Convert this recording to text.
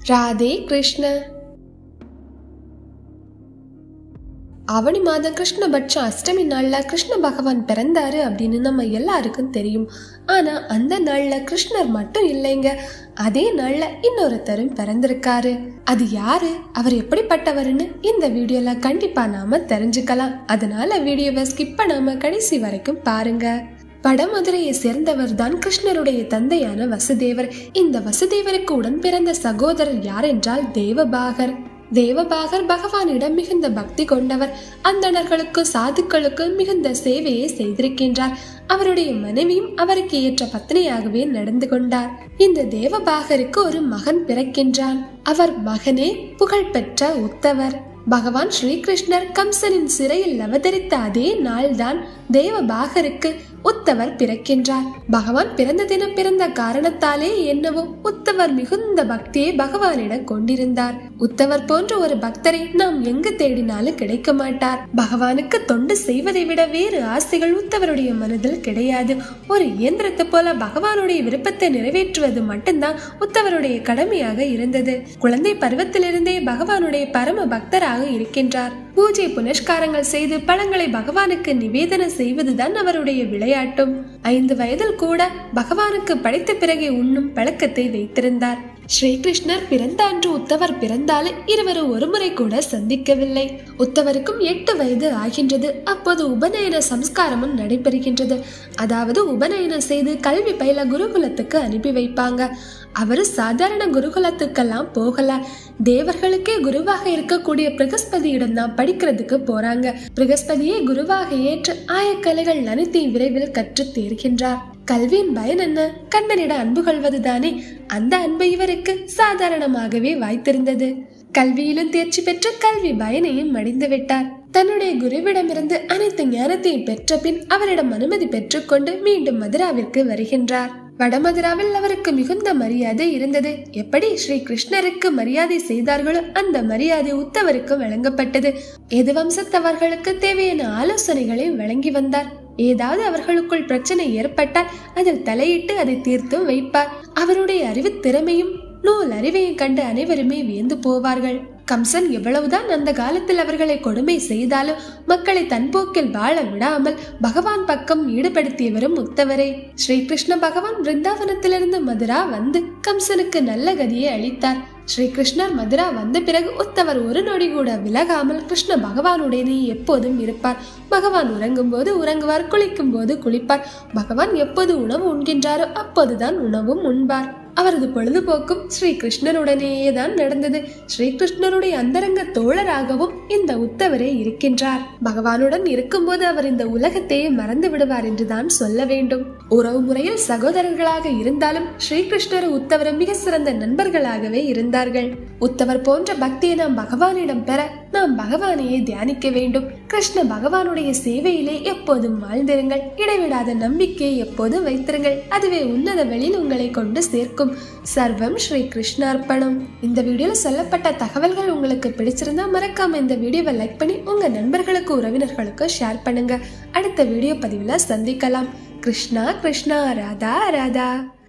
ராதே கிருஷ்ண ஆவணி மாதம் கிருஷ்ணபட்சம் அஷ்டமி நாள்ல கிருஷ்ண பகவான் பிறந்தாரு அப்படின்னு நம்ம எல்லாருக்கும் தெரியும் ஆனா அந்த நாள்ல கிருஷ்ணர் மட்டும் இல்லைங்க அதே நாள்ல இன்னொருத்தரும் பிறந்திருக்காரு அது யாரு அவர் எப்படிப்பட்டவர்னு இந்த வீடியோல கண்டிப்பா நாம தெரிஞ்சுக்கலாம் அதனால வீடியோவை ஸ்கிப் பண்ணாம கடைசி வரைக்கும் பாருங்க வடமதுரையை சேர்ந்தவர் தான் கிருஷ்ணருடைய தந்தையான வசுதேவர் இந்த வசுதேவருக்கு உடன் பிறந்த சகோதரர் யார் என்றால் தேவபாகர் தேவபாகர் பகவானிடம் மிகுந்த பக்தி கொண்டவர் அந்தணர்களுக்கு சாதுக்களுக்கு மிகுந்த சேவையை செய்திருக்கின்றார் அவருடைய மனைவியும் அவருக்கு ஏற்ற பத்னியாகவே நடந்து கொண்டார் இந்த தேவபாகருக்கு ஒரு மகன் பிறக்கின்றான் அவர் மகனே புகழ்பெற்ற உத்தவர் பகவான் ஸ்ரீகிருஷ்ணர் கம்சனின் சிறையில் அவதரித்த அதே நாள்தான் தேவபாகருக்கு உத்தவர் பிறக்கின்றார் பகவான் பிறந்த தினம் பிறந்த காரணத்தாலே என்னவோ உத்தவர் மிகுந்த பக்தியை பகவானிடம் கொண்டிருந்தார் உத்தவர் போன்ற ஒரு பக்தரை நாம் எங்கு தேடினாலும் கிடைக்க மாட்டார் பகவானுக்கு தொண்டு செய்வதை விட வேறு ஆசைகள் உத்தவருடைய மனதில் கிடையாது ஒரு இயந்திரத்தை போல பகவானுடைய விருப்பத்தை நிறைவேற்றுவது மட்டும்தான் உத்தவருடைய கடமையாக இருந்தது குழந்தை பருவத்திலிருந்தே பகவானுடைய பரம பக்தராக இருக்கின்றார் பூஜை புனஸ்காரங்கள் செய்து பழங்களை பகவானுக்கு நிவேதனம் செய்வதுதான் அவருடைய விளையாட்டும் ஐந்து வயதில் கூட பகவானுக்கு படைத்த பிறகே உண்ணும் பழக்கத்தை வைத்திருந்தார் ஸ்ரீகிருஷ்ணர் பிறந்த அன்று உத்தவர் பிறந்தாலும் இருவரும் ஒருமுறை கூட சந்திக்கவில்லை உத்தவருக்கும் எட்டு வயது ஆகின்றது அப்போது உபநயன சம்ஸ்காரமும் நடைபெறுகின்றது அதாவது உபநயனம் செய்து கல்வி பயில குருகுலத்துக்கு அனுப்பி வைப்பாங்க அவரு சாதாரண குருகுலத்துக்கெல்லாம் போகல தேவர்களுக்கே குருவாக இருக்கக்கூடிய பிரகஸ்பதியிடம் தான் படிக்கிறதுக்கு போறாங்க பிரகஸ்பதியை குருவாக ஏற்று ஆயக்கலைகள் அனைத்தையும் விரைவில் கற்று தேர்கின்றார் கல்வியின் பயன் என்ன கண்ணனிட அன்பு கொள்வதுதானே அந்த அன்பு இவருக்கு சாதாரணமாகவே வாய்த்திருந்தது கல்வியிலும் தேர்ச்சி பெற்று கல்வி பயனையும் அடைந்து விட்டார் தன்னுடைய குருவிடமிருந்து அனைத்து ஞானத்தையும் பெற்ற பின் அவரிடம் அனுமதி பெற்றுக்கொண்டு மீண்டும் மதுராவிற்கு வருகின்றார் வடமதுராவில் அவருக்கு மிகுந்த மரியாதை இருந்தது எப்படி ஸ்ரீ கிருஷ்ணருக்கு மரியாதை செய்தார்களோ அந்த மரியாதை உத்தவருக்கு வழங்கப்பட்டது எது வம்சத்தவர்களுக்கு தேவையான ஆலோசனைகளை வழங்கி வந்தார் ஏதாவது அவர்களுக்குள் பிரச்சனை ஏற்பட்டால் அதில் தலையிட்டு அதை தீர்த்தும் வைப்பார் அவருடைய அறிவு திறமையும் நூல் அறிவையும் கண்டு அனைவருமே வியந்து போவார்கள் கம்சன் எவ்வளவுதான் அந்த காலத்தில் அவர்களை கொடுமை செய்தாலும் மக்களை தன்போக்கில் வாழ விடாமல் பகவான் பக்கம் ஈடுபடுத்தியவரும் உத்தவரே ஸ்ரீகிருஷ்ண பகவான் பிருந்தாவனத்திலிருந்து மதுரா வந்து கம்சனுக்கு நல்ல கதியை அளித்தார் ஸ்ரீகிருஷ்ணர் மதுரா வந்த பிறகு உத்தவர் ஒரு நொடி கூட விலகாமல் கிருஷ்ண பகவானுடனே எப்போதும் இருப்பார் பகவான் உறங்கும் போது உறங்குவார் குளிக்கும் போது குளிப்பார் பகவான் எப்போது உணவு உண்கின்றாரோ அப்போதுதான் உணவும் உண்பார் அவரது பொழுதுபோக்கும் ஸ்ரீ கிருஷ்ணருடனேயே தான் நடந்தது ஸ்ரீ கிருஷ்ணருடைய அந்தரங்க தோழராகவும் இந்த உத்தவரே இருக்கின்றார் பகவானுடன் இருக்கும்போது அவர் இந்த உலகத்தையே மறந்து விடுவார் என்றுதான் சொல்ல வேண்டும் உறவு முறையில் சகோதரர்களாக இருந்தாலும் ஸ்ரீகிருஷ்ணர் உத்தவரும் மிக சிறந்த நண்பர்களாகவே இருந்தார்கள் உத்தவர் போன்ற பக்தியை நாம் பகவானிடம் பெற நாம் பகவானையே தியானிக்க வேண்டும் கிருஷ்ண பகவானுடைய சேவையிலே எப்போதும் வாழ்ந்திருங்கள் இடைவிடாத நம்பிக்கையை எப்போதும் வைத்திருங்கள் அதுவே உன்னத வெளியில் உங்களை கொண்டு சேர்க்கும் சர்வம் ஸ்ரீ கிருஷ்ணார்ப்பணம் இந்த வீடியோல சொல்லப்பட்ட தகவல்கள் உங்களுக்கு பிடிச்சிருந்தா மறக்காம இந்த வீடியோவை லைக் பண்ணி உங்க நண்பர்களுக்கு உறவினர்களுக்கு ஷேர் பண்ணுங்க அடுத்த வீடியோ பதிவுல சந்திக்கலாம் கிருஷ்ணா கிருஷ்ணா ராதா ராதா